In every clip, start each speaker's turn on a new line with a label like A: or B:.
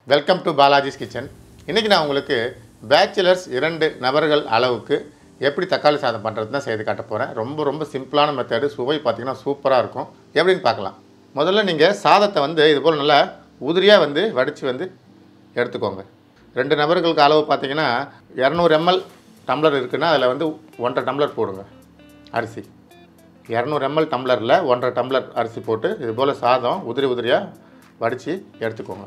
A: welcome to Balaji's kitchen இன்றைக்கி நான் உங்களுக்கு பேச்சுலர்ஸ் இரண்டு நபர்கள் அளவுக்கு எப்படி தக்காளி சாதம் பண்ணுறது தான் செய்து காட்ட போகிறேன் ரொம்ப ரொம்ப சிம்பிளான மெத்தடு சுவை பார்த்தீங்கன்னா சூப்பராக இருக்கும் எப்படின்னு பார்க்கலாம் முதல்ல நீங்கள் சாதத்தை வந்து இது போல் நல்லா உதிரியாக வந்து வடித்து வந்து எடுத்துக்கோங்க ரெண்டு நபர்களுக்கு அளவு பார்த்தீங்கன்னா இரநூறு எம்எல் டம்ளர் இருக்குன்னா அதில் வந்து ஒன்றரை டம்ளர் போடுங்க அரிசி இரநூறு எம்எல் டம்ளரில் ஒன்றரை டம்ளர் அரிசி போட்டு இது போல் சாதம் உதிரி உதிரியாக வடித்து எடுத்துக்கோங்க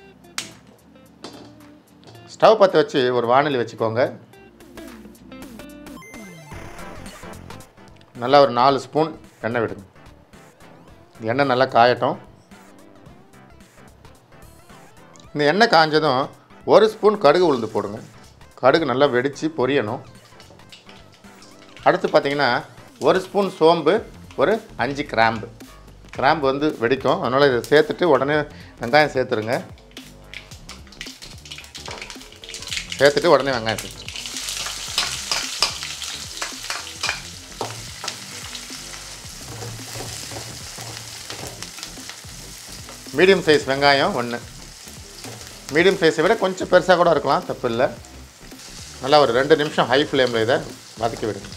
A: ஸ்டவ் பற்ற வச்சு ஒரு வானொலி வச்சுக்கோங்க நல்லா ஒரு நாலு ஸ்பூன் எண்ணெய் விடுங்க எண்ணெய் நல்லா காயட்டும் இந்த எண்ணெய் காஞ்சதும் ஒரு ஸ்பூன் கடுகு உளுந்து போடுங்க கடுகு நல்லா வெடித்து பொரியணும் அடுத்து பார்த்தீங்கன்னா ஒரு ஸ்பூன் சோம்பு ஒரு அஞ்சு கிராம்பு கிராம்பு வந்து வெடிக்கும் அதனால் இதை சேர்த்துட்டு உடனே வெங்காயம் சேர்த்துருங்க சேர்த்துட்டு உடனே வெங்காயம் சேர்த்து மீடியம் சைஸ் வெங்காயம் ஒன்று மீடியம் சைஸை விட கொஞ்சம் பெருசாக கூட இருக்கலாம் தப்பு இல்லை நல்லா ஒரு ரெண்டு நிமிஷம் ஹை ஃப்ளேமில் இதை வதக்கி விடுங்க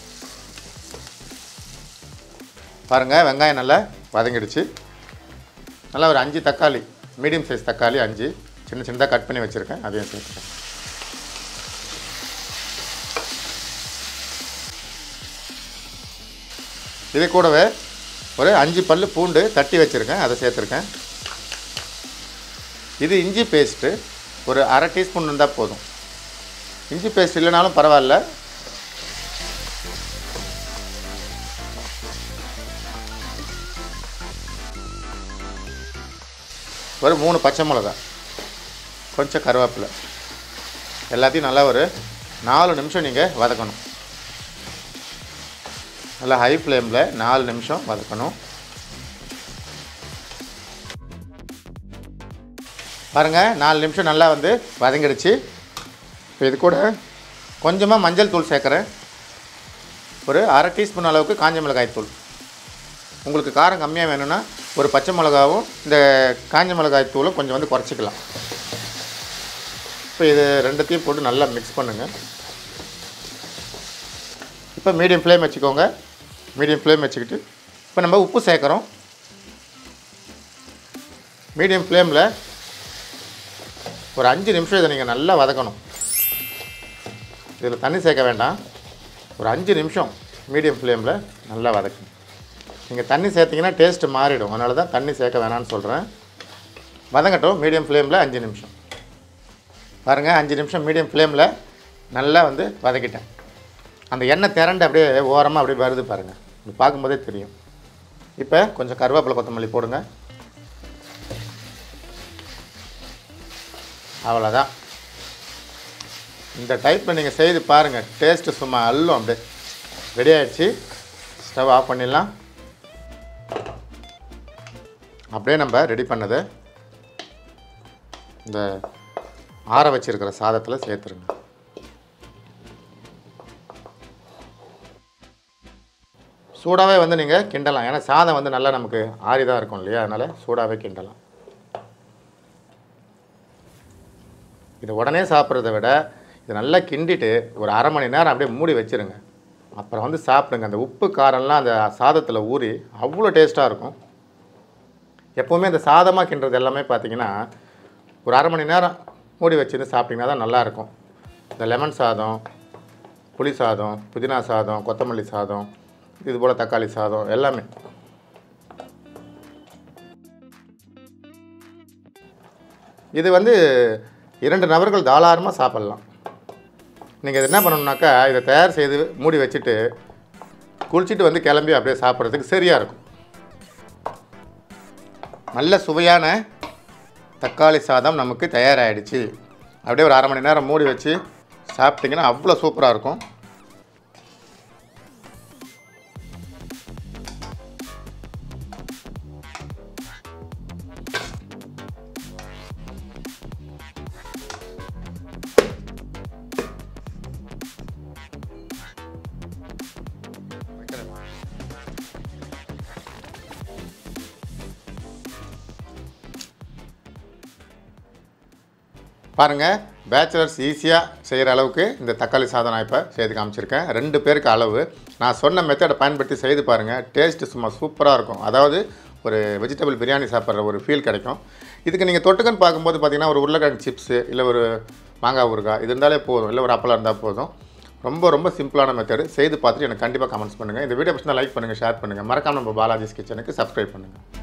A: பாருங்கள் வெங்காயம் நல்லா வதங்கிடுச்சு நல்லா ஒரு அஞ்சு தக்காளி மீடியம் சைஸ் தக்காளி அஞ்சு சின்ன சின்னதாக கட் பண்ணி வச்சுருக்கேன் அதையும் சேர்த்துக்கேன் இது கூடவே ஒரு அஞ்சு பல்லு பூண்டு தட்டி வச்சுருக்கேன் அதை சேர்த்துருக்கேன் இது இஞ்சி பேஸ்ட்டு ஒரு அரை டீஸ்பூன் இருந்தால் போதும் இஞ்சி பேஸ்ட் இல்லைனாலும் பரவாயில்ல ஒரு மூணு பச்சை மிளகா கொஞ்சம் கருவேப்பிலை எல்லாத்தையும் நல்லா ஒரு நாலு நிமிஷம் நீங்கள் வதக்கணும் நல்லா ஹை ஃப்ளேமில் நாலு நிமிஷம் வதக்கணும் பாருங்கள் நாலு நிமிஷம் நல்லா வந்து வதங்கிடுச்சு இப்போ இது கூட கொஞ்சமாக மஞ்சள் தூள் சேர்க்குறேன் ஒரு அரை டீஸ்பூன் அளவுக்கு காஞ்ச மிளகாய் தூள் உங்களுக்கு காரம் கம்மியாக வேணும்னா ஒரு பச்சை மிளகாவும் இந்த காஞ்ச மிளகாய் தூளும் கொஞ்சம் வந்து குறைச்சிக்கலாம் இப்போ இது ரெண்டுத்தையும் போட்டு நல்லா மிக்ஸ் பண்ணுங்கள் இப்போ மீடியம் ஃப்ளேம் வச்சுக்கோங்க மீடியம் ஃப்ளேம் வச்சுக்கிட்டு இப்போ நம்ம உப்பு சேர்க்குறோம் மீடியம் ஃப்ளேமில் ஒரு அஞ்சு நிமிஷம் இதை நீங்கள் நல்லா வதக்கணும் இதில் தண்ணி சேர்க்க வேண்டாம் ஒரு அஞ்சு நிமிஷம் மீடியம் ஃப்ளேமில் நல்லா வதக்கணும் நீங்கள் தண்ணி சேர்த்திங்கன்னா டேஸ்ட்டு மாறிடும் அதனால தான் தண்ணி சேர்க்க வேணாம்னு சொல்கிறேன் வதங்கட்டும் மீடியம் ஃப்ளேமில் அஞ்சு நிமிஷம் பாருங்கள் அஞ்சு நிமிஷம் மீடியம் ஃப்ளேமில் நல்லா வந்து வதக்கிட்டேன் அந்த எண்ணெய் திரண்டு அப்படியே ஓரமாக அப்படியே வருது பாருங்கள் இது பார்க்கும்போதே தெரியும் இப்போ கொஞ்சம் கருவேப்பிலை கொத்தமல்லி போடுங்க அவ்வளோதான் இந்த டைப்பில் நீங்கள் செய்து பாருங்கள் டேஸ்ட்டு சும்மா அல்லும் அப்படியே ரெடி ஆகிடுச்சு ஸ்டவ் ஆஃப் பண்ணிடலாம் அப்படியே நம்ம ரெடி பண்ணதை இந்த ஆற வச்சிருக்கிற சாதத்தில் சேர்த்துருங்க சூடாகவே வந்து நீங்கள் கிண்டலாம் ஏன்னா சாதம் வந்து நல்லா நமக்கு ஆறி தான் இருக்கும் இல்லையா அதனால் சூடாகவே கிண்டலாம் இதை உடனே சாப்பிட்றத விட இதை நல்லா கிண்டிட்டு ஒரு அரை மணி நேரம் அப்படியே மூடி வச்சுருங்க அப்புறம் வந்து சாப்பிடுங்க அந்த உப்பு காரம்லாம் அந்த சாதத்தில் ஊறி அவ்வளோ டேஸ்ட்டாக இருக்கும் எப்போவுமே இந்த சாதமாக கிண்டுறது எல்லாமே பார்த்தீங்கன்னா ஒரு அரை மணி நேரம் மூடி வச்சுருந்து சாப்பிட்டிங்கன்னா தான் நல்லாயிருக்கும் இந்த லெமன் சாதம் புளி சாதம் புதினா சாதம் கொத்தமல்லி சாதம் இது போல் தக்காளி சாதம் எல்லாமே இது வந்து இரண்டு நபர்கள் தாராளமாக சாப்பிட்லாம் நீங்கள் இது என்ன பண்ணணுன்னாக்கா இதை தயார் செய்து மூடி வச்சுட்டு குளிச்சுட்டு வந்து கிளம்பி அப்படியே சாப்பிட்றதுக்கு சரியாக இருக்கும் நல்ல சுவையான தக்காளி சாதம் நமக்கு தயாராகிடுச்சு அப்படியே ஒரு அரை மணி நேரம் மூடி வச்சு சாப்பிட்டிங்கன்னா அவ்வளோ சூப்பராக இருக்கும் பாருங்கள் பேச்சுலர்ஸ் ஈஸியாக செய்கிற அளவுக்கு இந்த தக்காளி சாதம் நான் இப்போ செய்து காமிச்சிருக்கேன் ரெண்டு பேருக்கு அளவு நான் சொன்ன மெத்தடை பயன்படுத்தி செய்து பாருங்கள் டேஸ்ட்டு சும்மா சூப்பராக இருக்கும் அதாவது ஒரு வெஜிடபிள் பிரியாணி சாப்பிட்ற ஒரு ஃபீல் கிடைக்கும் இதுக்கு நீங்கள் தொட்டுக்கன்னு பார்க்கும்போது பார்த்தீங்கன்னா ஒரு உருளைக்கிழங்கு சிப்ஸு இல்லை ஒரு மாங்காய் ஊறுகாய் இது இருந்தாலே போதும் இல்லை ஒரு அப்பளம் இருந்தால் போதும் ரொம்ப ரொம்ப சிம்பிளான மெத்தடு செய்து பார்த்துட்டு எனக்கு கண்டிப்பாக கமெண்ட்ஸ் பண்ணுங்கள் இந்த வீடியோ பிடிச்சா லைக் பண்ணுங்கள் ஷேர் பண்ணுங்கள் மறக்காம நம்ம பாலாஜிஸ் கிச்சனுக்கு சப்ஸ்கிரைப் பண்ணுங்கள்